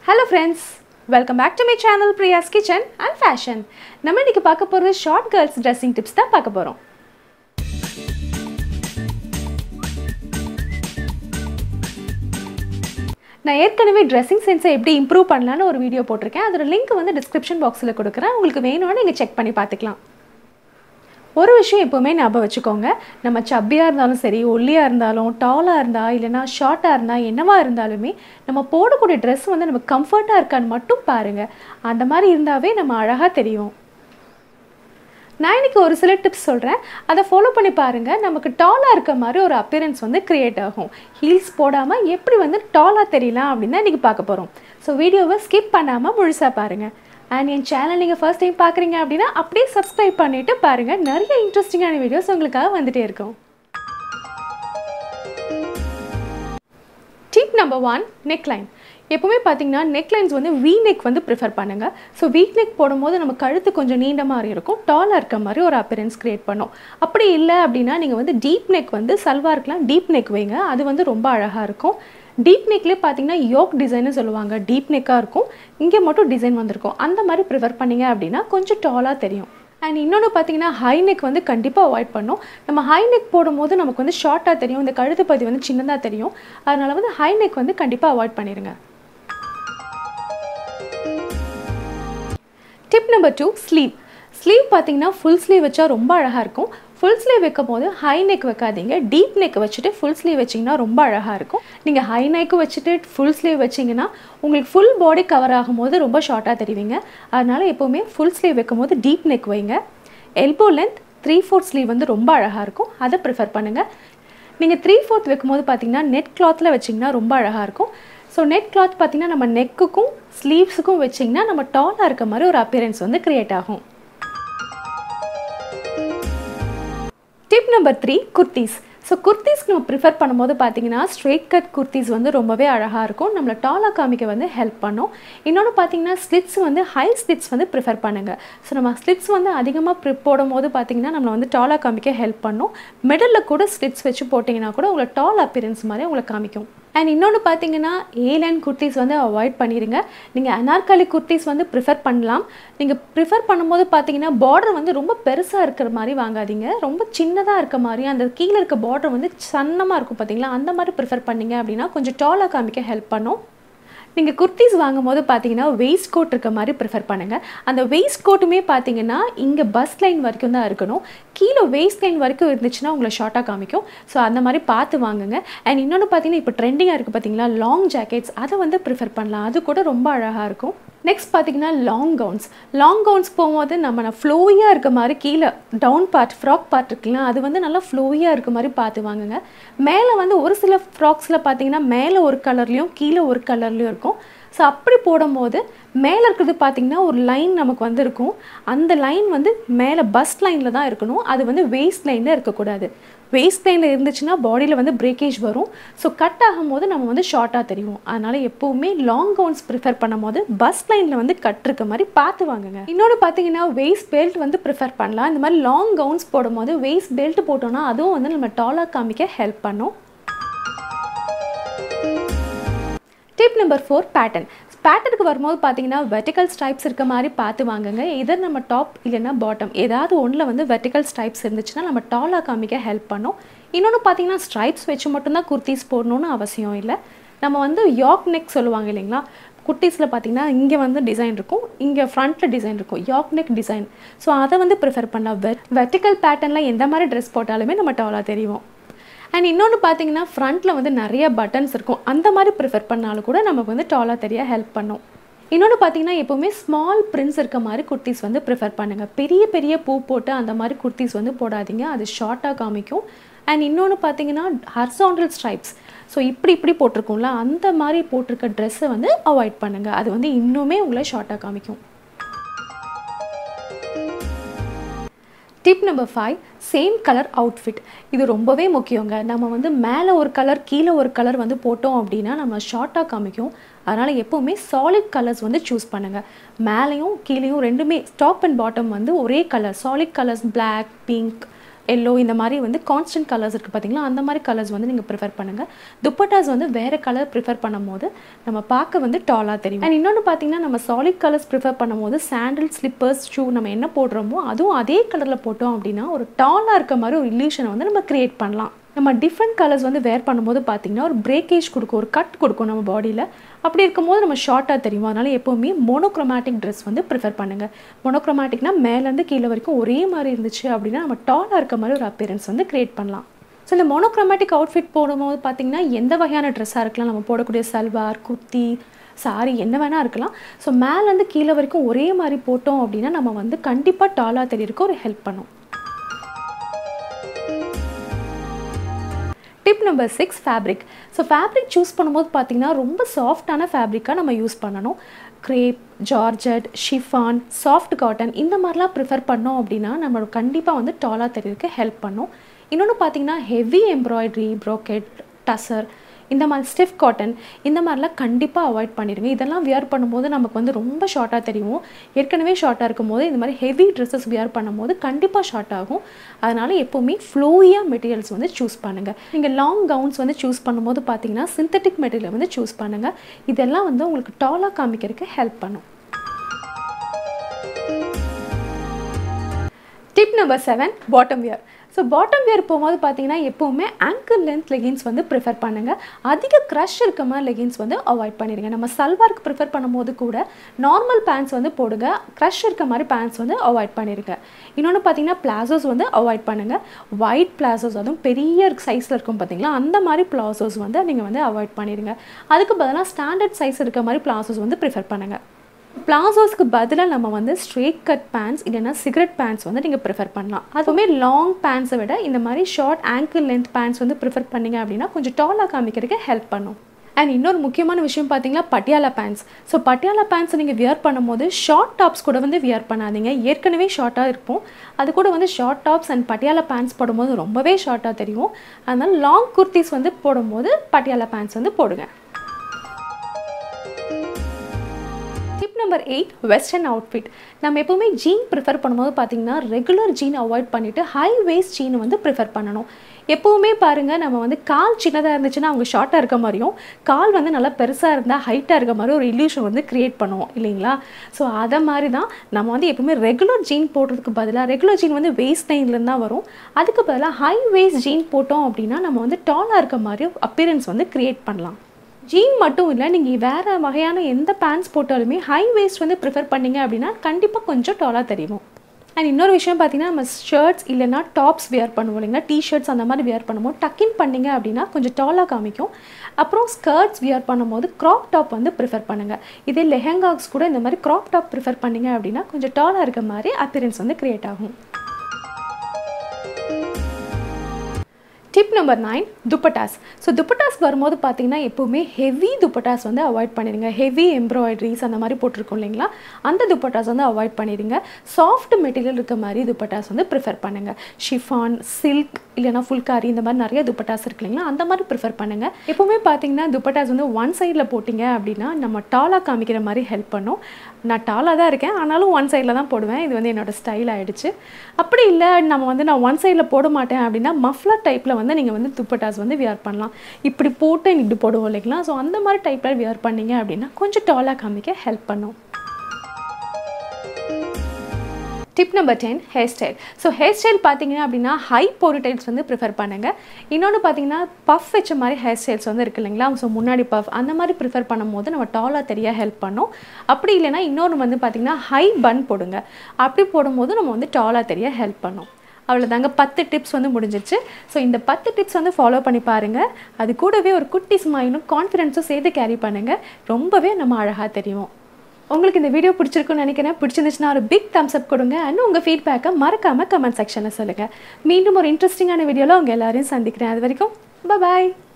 hello friends welcome back to my channel Priya's kitchen and fashion நம்ம இன்னைக்கு பார்க்க போகிறது ஷார்ட் கேர்ள்ஸ் ட்ரெஸ்ஸிங் டிப்ஸ் தான் பார்க்க போகிறோம் நான் ஏற்கனவே ட்ரெஸ்ஸிங் சென்ஸை எப்படி இம்ப்ரூவ் பண்ணலான்னு ஒரு வீடியோ போட்டிருக்கேன் அதோட லிங்க் வந்து டிஸ்கிரிப்ஷன் பாக்ஸில் கொடுக்குறேன் உங்களுக்கு வேணும்னு நீங்கள் செக் பண்ணி பார்த்துக்கலாம் ஒரு விஷயம் எப்போவுமே ஞாபகம் வச்சுக்கோங்க நம்ம சப்பியாக இருந்தாலும் சரி ஒல்லியாக இருந்தாலும் டாலாக இருந்தால் இல்லைனா ஷார்ட்டாக இருந்தால் என்னவா இருந்தாலுமே நம்ம போடக்கூடிய ட்ரெஸ் வந்து நம்ம கம்ஃபர்ட்டாக இருக்கான்னு மட்டும் பாருங்கள் அந்த மாதிரி இருந்தாவே நம்ம அழகாக தெரியும் நான் இன்னைக்கு ஒரு சில டிப்ஸ் சொல்கிறேன் அதை ஃபாலோ பண்ணி பாருங்கள் நமக்கு டாலாக இருக்க மாதிரி ஒரு அப்பியரன்ஸ் வந்து க்ரியேட் ஆகும் ஹீல்ஸ் போடாமல் எப்படி வந்து டாலாக தெரியலாம் அப்படின்னு தான் இன்றைக்கி பார்க்க போகிறோம் ஸோ வீடியோவை ஸ்கிப் பண்ணாமல் முழுசாக பாருங்கள் அண்ட் என் சேனல் நீங்கள் ஃபர்ஸ்ட் டைம் பார்க்குறீங்க அப்படின்னா அப்படியே சப்ஸ்கிரைப் பண்ணிவிட்டு பாருங்கள் நிறைய இன்ட்ரெஸ்டிங்கான வீடியோஸ் உங்களுக்காக வந்துகிட்டே இருக்கும் டிப் நம்பர் ஒன் நெக்லைன் எப்போவுமே பார்த்தீங்கன்னா நெக்லைன்ஸ் வந்து வீ நெக் வந்து ப்ரிஃபர் பண்ணுங்கள் ஸோ வீக் நெக் போடும்போது நம்ம கழுத்து கொஞ்சம் நீண்ட மாதிரி இருக்கும் டாலாக இருக்க மாதிரி ஒரு அப்பியரன்ஸ் க்ரியேட் பண்ணும் அப்படி இல்லை அப்படின்னா நீங்கள் வந்து டீப் நெக் வந்து சல்வாருக்குலாம் டீப் நெக் வைங்க அது வந்து ரொம்ப அழகாக இருக்கும் டீப் நெக்லேயே பார்த்தீங்கன்னா யோக் டிசைன்னு சொல்லுவாங்க டீப் நெக்காக இருக்கும் இங்கே மட்டும் டிசைன் வந்திருக்கும் அந்த மாதிரி ப்ரிஃபர் பண்ணீங்க அப்படின்னா கொஞ்சம் டாலாக தெரியும் அண்ட் இன்னொன்று பார்த்தீங்கன்னா ஹை நெக் வந்து கண்டிப்பாக அவாய்ட் பண்ணும் நம்ம ஹை நெக் போடும்போது நமக்கு வந்து ஷார்ட்டாக தெரியும் இந்த கழுத்து பகுதி வந்து சின்னதாக தெரியும் அதனால் வந்து ஹை நெக் வந்து கண்டிப்பாக அவாய்ட் பண்ணிடுங்க tip number two sleeve sleeve பார்த்தீங்கன்னா ஃபுல் ஸ்லீவ் வச்சா ரொம்ப அழகாக இருக்கும் ஃபுல் ஸ்லீவ் வைக்கும் போது ஹை நெக் வைக்காதீங்க டீப் நெக் வச்சுட்டு ஃபுல் ஸ்லீவ் வச்சிங்கன்னா ரொம்ப அழகாக இருக்கும் நீங்கள் ஹை நெக் வச்சுட்டு ஃபுல் ஸ்லீவ் வச்சிங்கன்னா உங்களுக்கு ஃபுல் பாடி கவர் ஆகும்போது ரொம்ப ஷார்ட்டாக தெரிவிங்க அதனால் எப்போவுமே ஃபுல் ஸ்லீவ் வைக்கும் போது டீப் நெக் வைங்க elbow length three fourth sleeve வந்து ரொம்ப அழகாக இருக்கும் அதை ப்ரிஃபர் பண்ணுங்கள் நீங்கள் த்ரீ ஃபோர்த் வைக்கும்போது பார்த்தீங்கன்னா நெட் கிளாத்தில் வச்சிங்கன்னா ரொம்ப அழகாக இருக்கும் ஸோ நெட் கிளாத் பார்த்திங்கன்னா நம்ம நெக்குக்கும் ஸ்லீவ்ஸுக்கும் வச்சிங்கன்னா நம்ம டாலாக இருக்க மாதிரி ஒரு அப்பியரன்ஸ் வந்து க்ரியேட் ஆகும் tip number three kurtis so குர்த்திஸ்க்கு நம்ம ப்ரிஃபர் பண்ணும்போது பார்த்தீங்கன்னா ஸ்ட்ரெயிட் கட் குர்த்திஸ் வந்து ரொம்பவே அழகாக இருக்கும் நம்மளை டாலாக காமிக்க வந்து ஹெல்ப் பண்ணும் இன்னொன்று பார்த்தீங்கன்னா ஸ்லிட்ஸ் வந்து ஹை ஸ்லிட்ஸ் வந்து ப்ரிஃபர் பண்ணுங்கள் ஸோ நம்ம ஸ்லிட்ஸ் வந்து அதிகமாக ப்ரி போடும் போது பார்த்தீங்கன்னா நம்மளை வந்து டாலாக காமிக்க ஹெல்ப் பண்ணும் மிடலில் கூட ஸ்லிட்ஸ் வச்சு போட்டிங்கன்னா கூட உங்களை டால் அப்பியரன்ஸ் மாதிரி உங்களை காமிக்கும் அண்ட் இன்னொன்று பார்த்தீங்கன்னா ஏலைன் குர்த்திஸ் வந்து அவாய்ட் பண்ணிடுங்க நீங்கள் அனார்காலி குர்த்திஸ் வந்து ப்ரிஃபர் பண்ணலாம் நீங்கள் ப்ரிஃபர் பண்ணும்போது பார்த்தீங்கன்னா பார்டர் வந்து ரொம்ப பெருசாக இருக்கிற மாதிரி வாங்காதீங்க ரொம்ப சின்னதாக இருக்க மாதிரி அந்த கீழே இருக்க பார்டர் வந்து சன்னமாக இருக்கும் பார்த்தீங்களா அந்த மாதிரி ப்ரிஃபர் பண்ணீங்க அப்படின்னா கொஞ்சம் டாலாக காமிக்க ஹெல்ப் பண்ணும் நீங்கள் குர்த்திஸ் வாங்கும்போது பார்த்தீங்கன்னா வெயிஸ்ட் கோட் இருக்க மாதிரி ப்ரிஃபர் பண்ணுங்கள் அந்த வெயிஸ்ட் கோட்டுமே பார்த்தீங்கன்னா இங்கே பஸ் லைன் வரைக்கும் தான் இருக்கணும் கீழே வெயிஸ்ட் லைன் வரைக்கும் இருந்துச்சுன்னா உங்களை ஷார்ட்டாக காமிக்கும் ஸோ அந்த மாதிரி பார்த்து வாங்குங்க அண்ட் இன்னொன்று பார்த்தீங்கன்னா இப்போ ட்ரெண்டிங்காக இருக்குது பார்த்தீங்களா லாங் ஜாக்கெட்ஸ் அதை வந்து ப்ரிஃபர் பண்ணலாம் அது கூட ரொம்ப அழகாக இருக்கும் நெக்ஸ்ட் பார்த்தீங்கன்னா லாங் கவுன்ஸ் லாங் கவுன்ஸ் போகும்போது நம்ம நான் ஃப்ளோயாக இருக்க மாதிரி கீழே டவுன் பார்ட் ஃப்ராக் பார்ட் இருக்குல்ல அது வந்து நல்லா ஃப்ளோயாக இருக்க மாதிரி பார்த்து வாங்குங்க மேலே வந்து ஒரு சில ஃப்ராக்ஸில் பார்த்தீங்கன்னா மேலே ஒரு கலர்லேயும் கீழே ஒரு கலர்லேயும் இருக்கும் ஸோ அப்படி போடும்போது மேலே இருக்கிறது பார்த்திங்கன்னா ஒரு லைன் நமக்கு வந்து இருக்கும் அந்த லைன் வந்து மேலே பஸ் லைனில் தான் இருக்கணும் அது வந்து வேஸ்ட் லைனில் இருக்கக்கூடாது வேஸ்ட் லைனில் இருந்துச்சுன்னா பாடியில் வந்து பிரேக்கேஜ் வரும் ஸோ கட் ஆகும்போது நம்ம வந்து ஷார்ட்டாக தெரியும் அதனால் எப்போவுமே லாங் கவுன்ஸ் ப்ரிஃபர் பண்ணும்போது பஸ் லைனில் வந்து கட் இருக்க மாதிரி பார்த்து வாங்குங்க இன்னொன்று பார்த்தீங்கன்னா வேஸ்ட் பெல்ட் வந்து ப்ரிஃபர் பண்ணலாம் இந்த மாதிரி லாங் கவுன்ஸ் போடும்போது வேஸ்ட் பெல்ட் போட்டோம்னா அதுவும் வந்து நம்ம டாலாக காமிக்க ஹெல்ப் பண்ணும் டிப் நம்பர் ஃபோர் பேட்டர்ன் பேட்டர்னுக்கு வரும்போது பார்த்தீங்கன்னா வெர்டிக்கல் ஸ்ட்ரைப்ஸ் இருக்க மாதிரி பார்த்து வாங்குங்க இதர் நம்ம டாப் இல்லைன்னா பாட்டம் ஏதாவது ஒன்றில் வந்து வெர்டிக்கல் ஸ்ட்ரைப்ஸ் இருந்துச்சுன்னா நம்ம டாலாக காமிக்க ஹெல்ப் பண்ணும் இன்னொன்று பார்த்தீங்கன்னா ஸ்ட்ரைப்ஸ் வச்சு மட்டும்தான் குர்த்திஸ் போடணும்னு அவசியம் இல்லை நம்ம வந்து யாக் நெக் சொல்லுவாங்க இல்லைங்களா குர்த்திஸில் பார்த்தீங்கன்னா இங்கே வந்து டிசைன் இருக்கும் இங்கே ஃப்ரண்ட்டில் டிசைன் இருக்கும் யாக் நெக் டிசைன் ஸோ அதை வந்து ப்ரிஃபர் பண்ணலாம் வெட் வெர்டிக்கல் பேட்டர்னில் எந்த மாதிரி ட்ரெஸ் போட்டாலுமே நம்ம டாலாக தெரியும் அண்ட் இன்னொன்று பார்த்தீங்கன்னா ஃப்ரண்ட்டில் வந்து நிறைய பட்டன்ஸ் இருக்கும் அந்த மாதிரி ப்ரிஃபர் பண்ணாலும் கூட நமக்கு வந்து டாலாக தெரிய ஹெல்ப் பண்ணும் இன்னொன்று பார்த்தீங்கன்னா எப்போவுமே ஸ்மால் பிரிண்ட்ஸ் இருக்க மாதிரி குர்த்திஸ் வந்து ப்ரிஃபர் பண்ணுங்கள் பெரிய பெரிய பூ போட்டு அந்த மாதிரி குர்த்திஸ் வந்து போடாதீங்க அது ஷார்ட்டாக காமிக்கும் அண்ட் இன்னொன்று பார்த்தீங்கன்னா ஹர்சாண்டல் ஸ்ட்ரைப்ஸ் ஸோ இப்படி இப்படி போட்டிருக்கோம்ல அந்த மாதிரி போட்டிருக்க ட்ரெஸ்ஸை வந்து அவாய்ட் பண்ணுங்கள் அது வந்து இன்னுமே உங்களை ஷார்ட்டாக காமிக்கும் tip number five same colour outfit இது ரொம்பவே முக்கியங்க நம்ம வந்து மேலே ஒரு கலர் கீழே ஒரு கலர் வந்து போட்டோம் அப்படின்னா நம்ம ஷார்ட்டாக காமிக்கும் அதனால் எப்போவுமே சாலிட் கலர்ஸ் வந்து சூஸ் பண்ணுங்கள் மேலேயும் கீழேயும் ரெண்டுமே டாப் அண்ட் பாட்டம் வந்து ஒரே colour solid colours black pink yellow இந்த மாதிரி வந்து கான்ஸ்டன்ட் கலர்ஸ் இருக்குது பார்த்தீங்களா அந்த மாதிரி கலர்ஸ் வந்து நீங்கள் ப்ரிஃபர் பண்ணுங்கள் துப்பட்டாஸ் வந்து வேறு கலர் ப்ரிஃபர் பண்ணும்போது நம்ம பார்க்க வந்து டாலாக தெரியும் அண்ட் இன்னொன்று பார்த்தீங்கன்னா நம்ம சாலிட் கலர்ஸ் ப்ரிஃபர் பண்ணும்போது சாண்டில் ஸ்லிப்பர்ஸ் ஷூ நம்ம என்ன போடுறோமோ அதுவும் அதே கலரில் போட்டோம் அப்படின்னா ஒரு டாலாக இருக்க மாதிரி ஒரு இல்யூஷனை வந்து நம்ம க்ரியேட் பண்ணலாம் நம்ம டிஃப்ரெண்ட் கலர்ஸ் வந்து வேர் பண்ணும்போது பார்த்திங்கன்னா ஒரு பிரேக்கேஜ் கொடுக்கும் ஒரு கட் கொடுக்கும் நம்ம பாடியில் அப்படி இருக்கும்போது நம்ம ஷார்ட்டாக தெரியும் அதனால் எப்போவுமே மோனோக்ரோமேட்டிக் ட்ரெஸ் வந்து ப்ரிஃபர் பண்ணுங்கள் மோனோக்ரோமேட்டிக்னா மேலேருந்து கீழே வரைக்கும் ஒரே மாதிரி இருந்துச்சு அப்படின்னா நம்ம டாலாக இருக்க மாதிரி ஒரு அப்பியரன்ஸ் வந்து க்ரியேட் பண்ணலாம் ஸோ இந்த மோனோக்ரோமேட்டிக் அவுட்ஃபிட் போடும்போது பார்த்திங்கன்னா எந்த வகையான ட்ரெஸ்ஸாக இருக்கலாம் நம்ம போடக்கூடிய சல்வார் குர்த்தி சாரி என்ன வேணால் இருக்கலாம் ஸோ மேலேருந்து கீழே வரைக்கும் ஒரே மாதிரி போட்டோம் அப்படின்னா நம்ம வந்து கண்டிப்பாக டாலாக தெரியறதுக்கு ஒரு ஹெல்ப் பண்ணும் tip number six fabric so fabric choose பண்ணும்போது பார்த்திங்கன்னா ரொம்ப சாஃப்டான ஃபேப்ரிக்காக நம்ம யூஸ் பண்ணணும் crepe georgette chiffon soft cotton இந்த மாதிரிலாம் ப்ரிஃபர் பண்ணோம் அப்படின்னா நம்ம கண்டிப்பாக வந்து டாலாக தெரியறதுக்கு ஹெல்ப் பண்ணும் இன்னொன்று பார்த்திங்கன்னா ஹெவி எம்ப்ராய்ட்ரி ப்ரோக்கெட் டசர் இந்த மாதிரி ஸ்டிஃப் காட்டன் இந்த மாதிரிலாம் கண்டிப்பாக அவாய்ட் பண்ணிடுங்க இதெல்லாம் வியர் பண்ணும்போது நமக்கு வந்து ரொம்ப ஷார்ட்டாக தெரியும் ஏற்கனவே ஷார்ட்டாக இருக்கும் போது இந்த மாதிரி ஹெவி ட்ரெஸ்ஸஸ் வியர் பண்ணும்போது கண்டிப்பாக ஷார்ட் ஆகும் அதனால் எப்போவுமே ஃப்ளோயாக மெட்டீரியல்ஸ் வந்து சூஸ் பண்ணுங்கள் நீங்கள் லாங் கவுன்ஸ் வந்து சூஸ் பண்ணும்போது பார்த்தீங்கன்னா சிந்தட்டிக் மெட்டீரியல் வந்து சூஸ் பண்ணுங்கள் இதெல்லாம் வந்து உங்களுக்கு டாலாக காமிக்கிறதுக்கு ஹெல்ப் பண்ணும் tip number seven bottom wear so bottom wear போகும்போது பார்த்தீங்கன்னா எப்போவுமே ஆங்கிள் லென்த் லெகின்ஸ் வந்து ப்ரிஃபர் பண்ணுங்கள் அதிக க்ரஷ் இருக்க மாதிரி லெகின்ஸ் வந்து அவாய்ட் பண்ணிடுங்க நம்ம சல்வாருக்கு ப்ரிஃபர் பண்ணும்போது கூட நார்மல் பேண்ட்ஸ் வந்து போடுங்க க்ரஷ் இருக்க மாதிரி பேண்ட்ஸ் வந்து அவாய்ட் பண்ணிடுங்க இன்னொன்று பார்த்தீங்கன்னா பிளாசோஸ் வந்து அவாய்ட் பண்ணுங்கள் ஒயிட் பிளாசோஸ் அதுவும் பெரிய சைஸில் இருக்கும் பார்த்தீங்களா அந்த மாதிரி பிளாசோஸ் வந்து நீங்கள் வந்து அவாய்ட் பண்ணிடுங்க அதுக்கு பதிலாக ஸ்டாண்டர்ட் சைஸ் இருக்க மாதிரி பிளாசோஸ் வந்து ப்ரிஃபர் பண்ணுங்கள் பிளாசோஸ்க்கு பதிலாக நம்ம வந்து ஸ்ட்ரெயிட் கட் பேண்ட்ஸ் இல்லைன்னா சிகரெட் பேண்ட்ஸ் வந்து நீங்கள் ப்ரிஃபர் பண்ணலாம் அதுவுமே லாங் பேண்ட்ஸை விட இந்த மாதிரி ஷார்ட் ஆங்கிள் லென்த் பேண்ட்ஸ் வந்து ப்ரிஃபர் பண்ணிங்க அப்படின்னா கொஞ்சம் டாலாக காமிக்கிறதுக்கு ஹெல்ப் பண்ணும் அண்ட் இன்னொரு முக்கியமான விஷயம் பார்த்தீங்கன்னா Patiala pants so Patiala pants நீங்கள் வியர் பண்ணும்போது ஷார்ட் டாப்ஸ் கூட வந்து வியர் பண்ணாதீங்க ஏற்கனவே ஷார்ட்டாக இருக்கும் அது கூட வந்து short tops and Patiala pants போடும்போது ரொம்பவே ஷார்ட்டாக தெரியும் அதனால் லாங் குர்த்திஸ் வந்து போடும்போது பட்டியாலா பேண்ட்ஸ் வந்து போடுங்க tip number eight western outfit நம்ம எப்போவுமே ஜீன் ப்ரிஃபர் பண்ணும்போது பார்த்தீங்கன்னா ரெகுலர் ஜீன் அவாய்ட் பண்ணிவிட்டு ஹை வேஸ்ட் ஜீன் வந்து ப்ரிஃபர் பண்ணணும் எப்போவுமே பாருங்கள் நம்ம வந்து கால் சின்னதாக இருந்துச்சுன்னா அவங்க ஷார்ட்டாக இருக்க மாதிரியும் கால் வந்து நல்லா பெருசாக இருந்தால் ஹைட்டாக இருக்க மாதிரி ஒரு இல்யூஷன் வந்து க்ரியேட் பண்ணுவோம் இல்லைங்களா ஸோ அதை மாதிரி தான் நம்ம வந்து எப்பவுமே ரெகுலர் ஜீன் போடுறதுக்கு பதிலாக ரெகுலர் ஜீன் வந்து வேஸ்ட் லைன்லேருந்து தான் வரும் அதுக்கு பதிலாக ஹை வேஸ்ட் ஜீன் போட்டோம் அப்படின்னா நம்ம வந்து டாலாக இருக்க மாதிரி அப்பியரன்ஸ் வந்து க்ரியேட் பண்ணலாம் ஜீன் மட்டும் இல்லை நீங்கள் வேறு வகையான எந்த பேண்ட்ஸ் போட்டாலுமே ஹை வேஸ்ட் வந்து ப்ரிஃபர் பண்ணீங்க அப்படின்னா கண்டிப்பாக கொஞ்சம் டாலாக தெரியும் அண்ட் இன்னொரு விஷயம் பார்த்தீங்கன்னா நம்ம ஷர்ட்ஸ் இல்லைனா டாப்ஸ் வியர் பண்ணுவோம் இல்லைங்களா டிஷர்ட்ஸ் அந்த மாதிரி வியர் பண்ணும்போது டக்கின் பண்ணிங்க அப்படின்னா கொஞ்சம் டாலாக காமிக்கும் அப்புறம் ஸ்கர்ட்ஸ் வியர் பண்ணும்போது க்ராப் டாப் வந்து ப்ரிஃபர் பண்ணுங்கள் இதே லெஹங்காக்ஸ் கூட இந்த மாதிரி க்ராப் டாப் ப்ரிஃபர் பண்ணிங்க அப்படின்னா கொஞ்சம் டாலாக இருக்க மாதிரி அப்பியரன்ஸ் வந்து க்ரியேட் ஆகும் tip number nine dupattas so dupattas வரும்போது பார்த்தீங்கன்னா எப்போவுமே ஹெவி துப்பட்டாஸ் வந்து அவாய்ட் பண்ணிடுங்க ஹெவி எம்ப்ராய்டரிஸ் அந்த மாதிரி போட்டிருக்கோம் இல்லைங்களா அந்த துப்பட்டாஸ் வந்து அவாய்ட் பண்ணிடுங்க சாஃப்ட் மெட்டீரியல் இருக்க மாதிரி துப்பட்டாஸ் வந்து ப்ரிஃபர் பண்ணுங்கள் ஷிஃபான் சில்க் இல்லைனா ஃபுல்காரி இந்த மாதிரி நிறைய துப்பட்டாஸ் இருக்கு இல்லைங்களா அந்த மாதிரி ப்ரிஃபர் பண்ணுங்கள் எப்போவுமே பார்த்தீங்கன்னா துப்பட்டாஸ் வந்து ஒன் சைடில் போட்டிங்க அப்படின்னா நம்ம டாலாக காமிக்கிற மாதிரி ஹெல்ப் பண்ணும் நான் டாலாக தான் இருக்கேன் ஆனாலும் ஒன் சைடில் தான் போடுவேன் இது வந்து என்னோடய ஸ்டைல் ஆகிடுச்சு அப்படி இல்லை நம்ம வந்து நான் ஒன் சைடில் போட மாட்டேன் அப்படின்னா மஃப்லர் டைப்பில் வந்து நீங்கள் வந்து துப்பட்டாஸ் வந்து வியர் பண்ணலாம் இப்படி போட்டு இப்படி போடுவோம் இல்லைங்களா ஸோ அந்த மாதிரி டைப்பில் வியர் பண்ணீங்க அப்படின்னா கொஞ்சம் டாலாக காமிக்க ஹெல்ப் பண்ணும் tip number ten hair style so hair style பார்த்தீங்கன்னா அப்படின்னா ஹை போரிடைல்ஸ் வந்து ப்ரிஃபர் பண்ணுங்கள் இன்னொன்று பார்த்தீங்கன்னா பஃப் வச்ச மாதிரி ஹேர் ஸ்டைல்ஸ் வந்து இருக்கு இல்லைங்களா ஸோ முன்னாடி பஃப் அந்த மாதிரி ப்ரிஃபர் பண்ணும்போது நம்ம டாலாக தெரிய ஹெல்ப் பண்ணும் அப்படி இல்லைன்னா இன்னொன்று வந்து பார்த்திங்கன்னா ஹை பன் போடுங்க அப்படி போடும்போது நம்ம வந்து டாலாக தெரிய ஹெல்ப் பண்ணும் அவ்வளோதாங்க பத்து டிப்ஸ் வந்து முடிஞ்சிருச்சு ஸோ இந்த பத்து டிப்ஸ் வந்து ஃபாலோ பண்ணி பாருங்கள் அது கூடவே ஒரு குட்டி ஸ்மைலும் கான்ஃபிடென்ஸும் சேர்த்து கேரி பண்ணுங்கள் ரொம்பவே நம்ம அழகாக தெரியும் உங்களுக்கு இந்த வீடியோ பிடிச்சிருக்குன்னு நினைக்கிறேன் பிடிச்சிருந்துச்சுன்னா ஒரு பிக் தம்ஸ் அப் கொடுங்க அண்ட் உங்கள் ஃபீட்பேக்கை மறக்காமல் கமெண்ட் செக்ஷனில் சொல்லுங்கள் மீண்டும் ஒரு இன்ட்ரெஸ்டிங்கான வீடியோவில் உங்கள் எல்லாரையும் சந்திக்கிறேன் அது வரைக்கும் பாய்